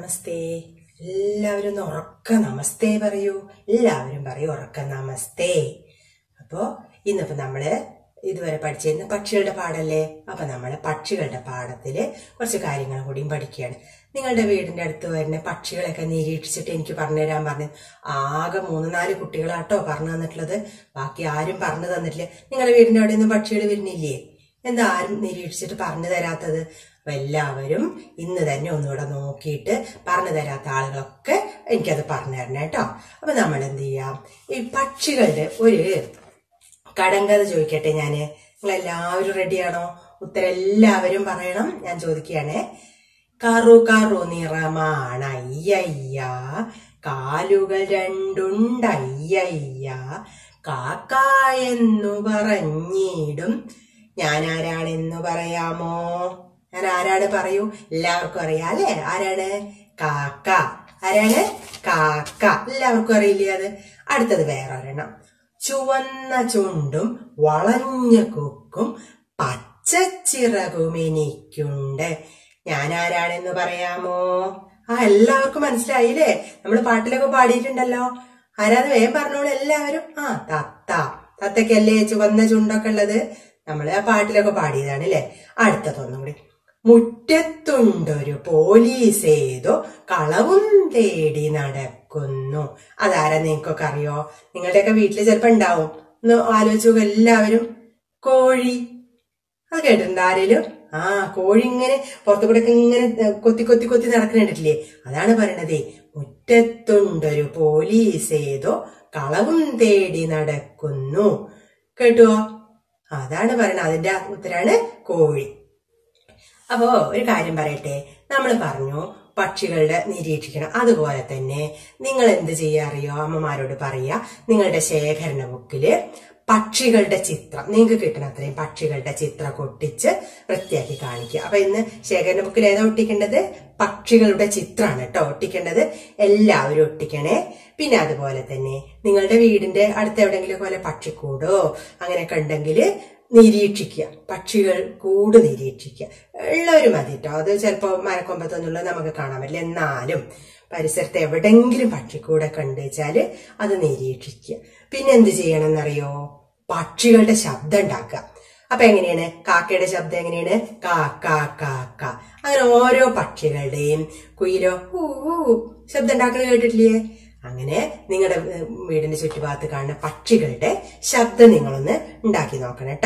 നമസ്തേ എല്ലാവരും ഒന്ന് ഉറക്ക നമസ്തേ പറയൂ എല്ലാവരും പറയൂ ഉറക്ക നമസ്തേ അപ്പോ ഇന്നിപ്പോ നമ്മള് ഇതുവരെ പഠിച്ചിരുന്ന പക്ഷികളുടെ പാടല്ലേ അപ്പൊ നമ്മള് പക്ഷികളുടെ പാഠത്തില് കുറച്ച് കാര്യങ്ങൾ കൂടിയും പഠിക്കുകയാണ് നിങ്ങളുടെ വീടിന്റെ അടുത്ത് വരുന്ന പക്ഷികളൊക്കെ നിരീക്ഷിച്ചിട്ട് എനിക്ക് പറഞ്ഞുതരാൻ പറഞ്ഞു ആകെ മൂന്ന് നാല് കുട്ടികളാട്ടോ പറഞ്ഞു തന്നിട്ടുള്ളത് ബാക്കി ആരും പറഞ്ഞു തന്നിട്ടില്ല നിങ്ങളുടെ വീടിന്റെ അവിടെ ഒന്നും പക്ഷികൾ വരുന്നില്ലേ എന്താ ആരും നിരീക്ഷിച്ചിട്ട് പറഞ്ഞു തരാത്തത് അപ്പൊ എല്ലാവരും ഇന്ന് തന്നെ ഒന്നുകൂടെ നോക്കിയിട്ട് പറഞ്ഞു തരാത്ത ആളുകളൊക്കെ എനിക്കത് പറഞ്ഞു തരണം കേട്ടോ അപ്പൊ നമ്മൾ എന്ത് ചെയ്യാം ഈ പക്ഷികളുടെ ഒരു കടങ്കഥ ചോദിക്കട്ടെ ഞാന് നിങ്ങൾ എല്ലാവരും റെഡിയാണോ ഉത്തരം എല്ലാവരും പറയണം ഞാൻ ചോദിക്കുകയാണേ കറു കറു നിറമാണ് അയ്യയ്യ കാലുകൾ രണ്ടുണ്ടയ്യയ്യ കാക്ക എന്നു പറഞ്ഞിടും ഞാൻ ആരാണെന്ന് പറയാമോ ഞാൻ ആരാണ് പറയൂ എല്ലാവർക്കും അറിയാം അല്ലേ ആരാണ് കാക്ക ആരാണ് കാക്ക എല്ലാവർക്കും അറിയില്ലേ അത് അടുത്തത് വേറെ ഒരെണ്ണം ചുവന്ന ചുണ്ടും വളഞ്ഞ കൊക്കും പച്ചച്ചിറകും എനിക്കുണ്ട് ഞാൻ ആരാണെന്ന് പറയാമോ ആ എല്ലാവർക്കും മനസ്സിലായില്ലേ നമ്മൾ പാട്ടിലൊക്കെ പാടിയിട്ടുണ്ടല്ലോ ആരാന്ന് വേഗം പറഞ്ഞോളൂ എല്ലാവരും ആ തത്ത തത്തക്കല്ലേ ചുവന്ന ചുണ്ടൊക്കെ ഉള്ളത് നമ്മൾ ആ പാട്ടിലൊക്കെ പാടിയതാണ് അല്ലേ അടുത്തതൊന്നും കൂടി മുറ്റത്തുണ്ടൊരു പോലീസ് ഏതോ കളവും തേടി നടക്കുന്നു അതാരാ നിങ്ങൾക്കൊക്കെ അറിയോ നിങ്ങളുടെയൊക്കെ വീട്ടിൽ ചിലപ്പോ ഉണ്ടാവും ഒന്ന് ആലോചിച്ച് നോക്കുക എല്ലാവരും കോഴി അത് കേട്ടിട്ടുണ്ട് ആരേലും ആ കോഴി ഇങ്ങനെ പുറത്തു കൂടെ ഒക്കെ ഇങ്ങനെ കൊത്തി കൊത്തി കൊത്തി നടക്കുന്നുണ്ടില്ലേ അതാണ് പറയണതേ മുറ്റത്തുണ്ടൊരു പോലീസ് ഏതോ കളവും തേടി നടക്കുന്നു കേട്ടുവോ അതാണ് പറയണത് അതിന്റെ ഉത്തരാണ് കോഴി അപ്പോ ഒരു കാര്യം പറയട്ടെ നമ്മൾ പറഞ്ഞു പക്ഷികളുടെ നിരീക്ഷിക്കണം അതുപോലെ തന്നെ നിങ്ങൾ എന്ത് ചെയ്യാറിയോ അമ്മമാരോട് പറയാ നിങ്ങളുടെ ശേഖരണ ബുക്കില് പക്ഷികളുടെ ചിത്രം നിങ്ങൾക്ക് കിട്ടണ അത്രയും പക്ഷികളുടെ ചിത്രം ഒട്ടിച്ച് വൃത്തിയാക്കി കാണിക്കുക അപ്പൊ ഇന്ന് ശേഖരണ ബുക്കിൽ ഏതാ ഒട്ടിക്കേണ്ടത് പക്ഷികളുടെ ചിത്രമാണ് കേട്ടോ ഒട്ടിക്കേണ്ടത് എല്ലാവരും ഒട്ടിക്കണേ പിന്നെ അതുപോലെ തന്നെ നിങ്ങളുടെ വീടിന്റെ അടുത്ത് എവിടെയെങ്കിലും പോലെ പക്ഷിക്കൂടോ അങ്ങനെയൊക്കെ ഉണ്ടെങ്കിൽ നിരീക്ഷിക്കുക പക്ഷികൾ കൂട് നിരീക്ഷിക്കുക ഉള്ളവർ മതി കേട്ടോ അത് ചിലപ്പോൾ മരക്കൊമ്പത്തൊന്നുള്ളത് നമുക്ക് കാണാൻ പറ്റില്ല എന്നാലും പരിസരത്ത് എവിടെങ്കിലും പക്ഷിക്കൂടെ കണ്ടു വെച്ചാല് അത് നിരീക്ഷിക്കുക പിന്നെ എന്ത് ചെയ്യണം എന്നറിയോ പക്ഷികളുടെ ശബ്ദം ഉണ്ടാക്കുക അപ്പൊ എങ്ങനെയാണ് കാക്കയുടെ ശബ്ദം എങ്ങനെയാണ് കാക്ക കാക്ക അങ്ങനെ ഓരോ പക്ഷികളുടെയും കുയിലോ ഊ ഊ ശബ്ദം ഉണ്ടാക്കുന്നത് കേട്ടിട്ടില്ലേ അങ്ങനെ നിങ്ങളുടെ വീടിന്റെ ചുറ്റുഭാഗത്ത് കാണുന്ന പക്ഷികളുടെ ശബ്ദം നിങ്ങളൊന്ന് ഉണ്ടാക്കി നോക്കണം കേട്ടോ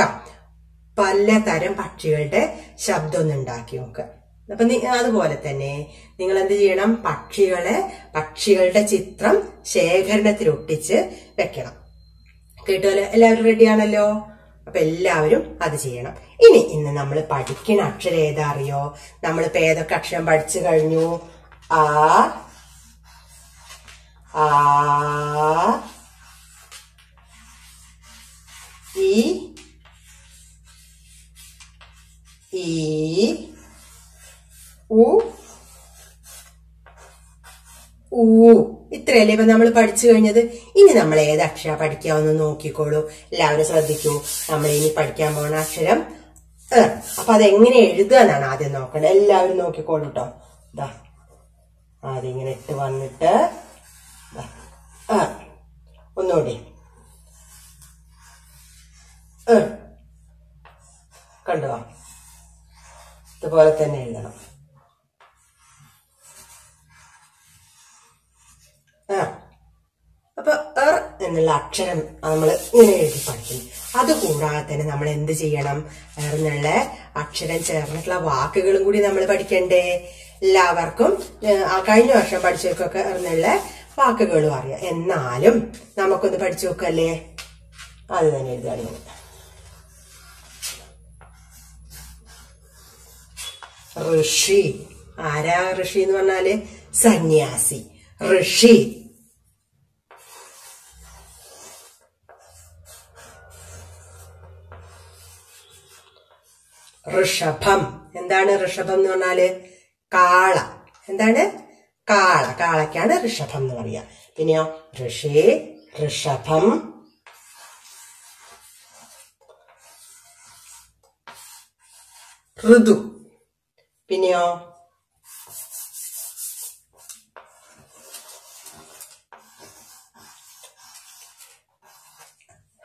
പലതരം പക്ഷികളുടെ ശബ്ദം ഒന്ന് ഉണ്ടാക്കി നോക്കുക അപ്പൊ അതുപോലെ തന്നെ നിങ്ങൾ എന്ത് ചെയ്യണം പക്ഷികളെ പക്ഷികളുടെ ചിത്രം ശേഖരണത്തിൽ ഒട്ടിച്ച് വെക്കണം കേട്ടുമല്ലോ എല്ലാവരും റെഡിയാണല്ലോ അപ്പൊ എല്ലാവരും അത് ചെയ്യണം ഇനി ഇന്ന് നമ്മൾ പഠിക്കുന്ന അക്ഷരം ഏതാ അറിയോ നമ്മളിപ്പോ ഏതൊക്കെ അക്ഷരം പഠിച്ചു കഴിഞ്ഞു ആ ആ ഇ ഈ ഉ ഊ ഇത്രയല്ലേ ഇപ്പൊ നമ്മൾ പഠിച്ചു കഴിഞ്ഞത് ഇനി നമ്മൾ ഏത് അക്ഷര പഠിക്കാമെന്ന് നോക്കിക്കോളൂ എല്ലാവരും ശ്രദ്ധിക്കൂ നമ്മൾ ഇനി പഠിക്കാൻ പോണ അക്ഷരം ഏ അപ്പൊ അതെങ്ങനെ എഴുതുക എന്നാണ് ആദ്യം നോക്കേണ്ടത് എല്ലാവരും നോക്കിക്കോളൂ കേട്ടോ ഇതാ ആദ്യം ഇങ്ങനെ ഇട്ട് വന്നിട്ട് ആ ഒന്നുകൂടി കണ്ടോ ഇതുപോലെ തന്നെ എഴുതണം ആ അപ്പൊ എർ എന്നുള്ള അക്ഷരം നമ്മൾ ഇങ്ങനെ എഴുതി പഠിക്കും അതുകൂടാതെ തന്നെ നമ്മൾ എന്ത് ചെയ്യണം എർ എന്നുള്ള അക്ഷരം ചേർന്നിട്ടുള്ള വാക്കുകളും കൂടി നമ്മൾ പഠിക്കണ്ടേ എല്ലാവർക്കും കഴിഞ്ഞ വർഷം പഠിച്ചവർക്കൊക്കെ എന്നുള്ള വാക്കുകളും അറിയാം എന്നാലും നമുക്കൊന്ന് പഠിച്ചു നോക്കല്ലേ അത് തന്നെ എഴുതുകയാണ് ഋഷി ആരാ ഋഷി എന്ന് പറഞ്ഞാല് സന്യാസി ഋഷി ഋഷഭം എന്താണ് ഋഷഭം എന്ന് പറഞ്ഞാല് കാള എന്താണ് കാള കാളയ്ക്കാണ് ഋഷഭം എന്ന് പറയാ പിന്നെയോ ഋഷി ഋഷഭം ഋതു പിന്നെയോ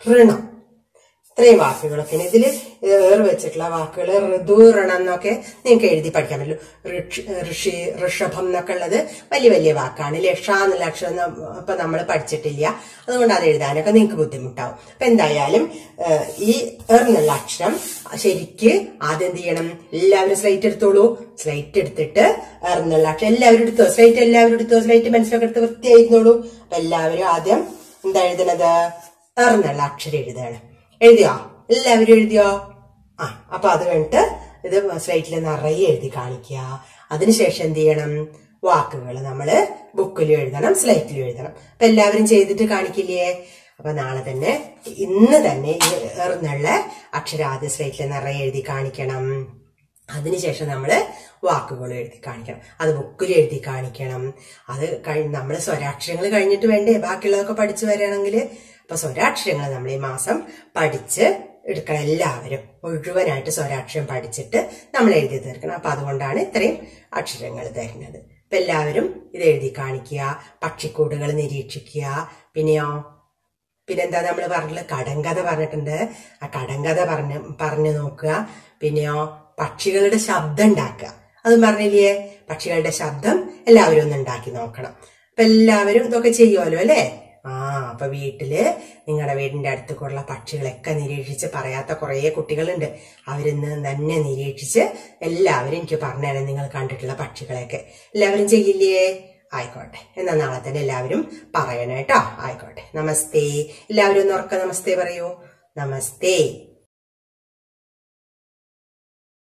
ഋണം ഇത്രയും വാക്കുകളൊക്കെ ഇതിൽ ഏറ് വെച്ചിട്ടുള്ള വാക്കുകൾ ഋതു ഋണം എന്നൊക്കെ നിങ്ങൾക്ക് എഴുതി പഠിക്കാൻ പറ്റുള്ളൂ ഋഷ്- ഋഷി ഋഷഭം എന്നൊക്കെ ഉള്ളത് വലിയ വലിയ വാക്കാണ് ലക്ഷ എന്നുള്ള അക്ഷരം ന- ഇപ്പൊ നമ്മൾ പഠിച്ചിട്ടില്ല അതുകൊണ്ട് അത് എഴുതാനൊക്കെ നിങ്ങൾക്ക് ബുദ്ധിമുട്ടാവും അപ്പൊ എന്തായാലും ഏഹ്, ഈ എർ എന്നുള്ള അക്ഷരം ശരിക്ക് ആദ്യം എന്ത് ചെയ്യണം എല്ലാവരും സ്ലൈറ്റ് എടുത്തോളൂ സ്ലൈറ്റ് എടുത്തിട്ട് എർ എന്നുള്ള അക്ഷരം എല്ലാവരും എടുത്തോ സ്ലൈറ്റ് എല്ലാവരും എടുത്തോ സ്ലൈറ്റ് മനസ്സിലൊക്കെ എടുത്ത് വൃത്തിയായിരുന്നോളൂ അപ്പൊ എല്ലാവരും ആദ്യം എന്താ എഴുതണത് എർ എന്നുള്ള അക്ഷരം എഴുതാണ് എഴുതിയോ എല്ലാവരും എഴുതിയോ ആ അപ്പൊ അത് കഴിഞ്ഞിട്ട് ഇത് സ്ലൈറ്റിൽ നിറയെ എഴുതി കാണിക്കുക അതിനുശേഷം എന്ത് ചെയ്യണം വാക്കുകൾ നമ്മള് ബുക്കിലും എഴുതണം സ്ലൈറ്റിലും എഴുതണം അപ്പൊ എല്ലാവരും ചെയ്തിട്ട് കാണിക്കില്ലേ അപ്പൊ നാളെ തന്നെ ഇന്ന് തന്നെ ഈ എറിന്നുള്ള അക്ഷരാദ്യ സ്ലൈറ്റിൽ നിറയെ എഴുതി കാണിക്കണം അതിനുശേഷം നമ്മൾ വാക്കുകൾ എഴുതി കാണിക്കണം അത് ബുക്കിൽ എഴുതി കാണിക്കണം അത് കഴിഞ്ഞ് നമ്മൾ സ്വരാക്ഷരങ്ങൾ കഴിഞ്ഞിട്ട് വേണ്ടേ ബാക്കിയുള്ളതൊക്കെ പഠിച്ചു വരണമെങ്കിൽ അപ്പൊ സ്വരാക്ഷരങ്ങൾ നമ്മൾ ഈ മാസം പഠിച്ച് എടുക്കണം എല്ലാവരും മുഴുവനായിട്ട് സ്വരാക്ഷരം പഠിച്ചിട്ട് നമ്മൾ എഴുതി തീർക്കണം അപ്പൊ അതുകൊണ്ടാണ് ഇത്രയും അക്ഷരങ്ങൾ തരുന്നത് അപ്പൊ എല്ലാവരും ഇത് എഴുതി കാണിക്കുക പക്ഷിക്കൂടുകൾ നിരീക്ഷിക്കുക പിന്നെയോ പിന്നെന്താ നമ്മൾ പറഞ്ഞിട്ടുള്ളത് കടങ്കഥ പറഞ്ഞിട്ടുണ്ട് ആ കടങ്കഥ പറഞ്ഞ് പറഞ്ഞു നോക്കുക പിന്നെയോ പക്ഷികളുടെ ശബ്ദം ഉണ്ടാക്കുക അത് പറഞ്ഞില്ലേ പക്ഷികളുടെ ശബ്ദം എല്ലാവരും ഒന്ന് ഉണ്ടാക്കി നോക്കണം അപ്പൊ എല്ലാവരും ഇതൊക്കെ ചെയ്യുമല്ലോ അല്ലേ ആ അപ്പൊ വീട്ടില് നിങ്ങളുടെ വീടിന്റെ അടുത്തുള്ള പക്ഷികളൊക്കെ നിരീക്ഷിച്ച് പറയാത്ത കുറേ കുട്ടികളുണ്ട് അവരിന്ന് തന്നെ നിരീക്ഷിച്ച് എല്ലാവരും എനിക്ക് പറഞ്ഞുതരാം നിങ്ങൾ കണ്ടിട്ടുള്ള പക്ഷികളെയൊക്കെ എല്ലാവരും ചെയ്യില്ലേ ആയിക്കോട്ടെ എന്നാ നാളെ തന്നെ എല്ലാവരും പറയണം കേട്ടോ ആയിക്കോട്ടെ നമസ്തേ എല്ലാവരും ഒന്ന് ഉറക്ക നമസ്തേ പറയൂ നമസ്തേ